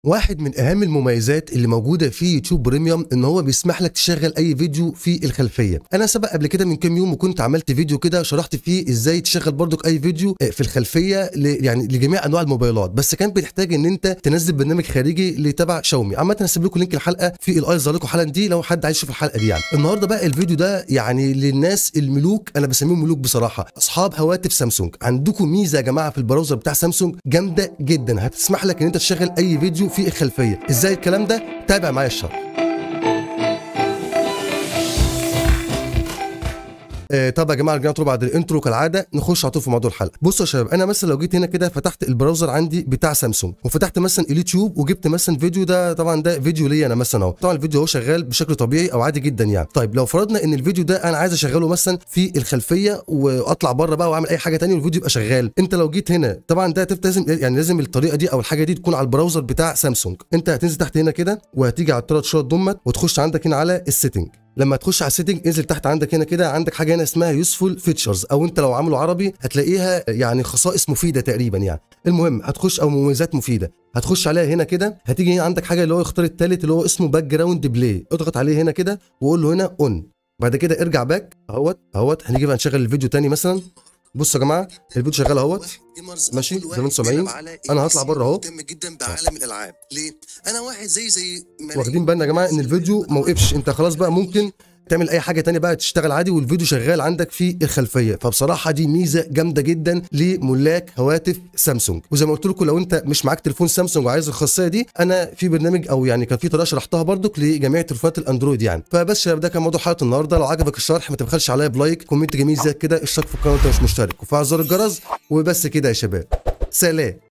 واحد من اهم المميزات اللي موجوده في يوتيوب بريميوم ان هو بيسمح لك تشغل اي فيديو في الخلفيه انا سبق قبل كده من كام يوم وكنت عملت فيديو كده شرحت فيه ازاي تشغل برضك اي فيديو في الخلفيه ل... يعني لجميع انواع الموبايلات بس كان بتحتاج ان انت تنزل برنامج خارجي اللي تبع شاومي عامه هسيب لكم لينك الحلقه في الاي ظهر حالا دي لو حد عايز يشوف الحلقه دي يعني النهارده بقى الفيديو ده يعني للناس الملوك انا بسميهم ملوك بصراحه اصحاب هواتف سامسونج عندكم ميزه يا جماعه في البراوزر بتاع سامسونج جامده جدا هتسمح لك ان انت تشغل اي فيديو في الخلفيه ازاي الكلام ده تابع معايا الشرح آه طب يا جماعه رجعنا بعد الانترو كالعاده نخش على طول في موضوع الحلقه بصوا يا شباب انا مثلا لو جيت هنا كده فتحت البراوزر عندي بتاع سامسونج وفتحت مثلا اليوتيوب وجبت مثلا فيديو ده طبعا ده فيديو ليا انا مثلا اهو طبعا الفيديو هو شغال بشكل طبيعي او عادي جدا يعني طيب لو فرضنا ان الفيديو ده انا عايز اشغله مثلا في الخلفيه واطلع بره بقى واعمل اي حاجه ثانيه والفيديو يبقى شغال انت لو جيت هنا طبعا ده لازم يعني لازم الطريقه دي او الحاجه دي تكون على البراوزر بتاع سامسونج انت هتنزل تحت هنا كده وهتيجي على الثلاث شوط دمت وتخش عندك هنا على السيتنج لما تخش على السيتنج انزل تحت عندك هنا كده عندك حاجه هنا اسمها يوسفول فيتشرز او انت لو عامله عربي هتلاقيها يعني خصائص مفيده تقريبا يعني المهم هتخش او مميزات مفيده هتخش عليها هنا كده هتيجي هنا عندك حاجه اللي هو اختار الثالث اللي هو اسمه باك جراوند بلاي اضغط عليه هنا كده وقول له هنا اون بعد كده ارجع باك اهوت اهوت هنيجي بقى نشغل الفيديو تاني مثلا بصوا يا جماعه الفيديو شغال اهوت ماشي زي ما انتم سامعين انا هطلع بره اهو مهتم جدا بعالم الالعاب ليه انا واحد زي زي ملايين واخدين بالنا يا جماعه ان الفيديو ما وقفش انت خلاص بقى ممكن تعمل اي حاجه تانية بقى تشتغل عادي والفيديو شغال عندك في الخلفيه فبصراحه دي ميزه جامده جدا لملاك هواتف سامسونج وزي ما قلت لكم لو انت مش معاك تليفون سامسونج وعايز الخاصيه دي انا في برنامج او يعني كان في طريقه شرحتها برضك لجميع تليفونات الاندرويد يعني فبس شباب ده كان موضوع حلقه النهارده لو عجبك الشرح ما تبخلش عليا بلايك كومنت جميل زي كده اشترك في القناه وانت مش مشترك وفعل زر الجرس وبس كده يا شباب سلام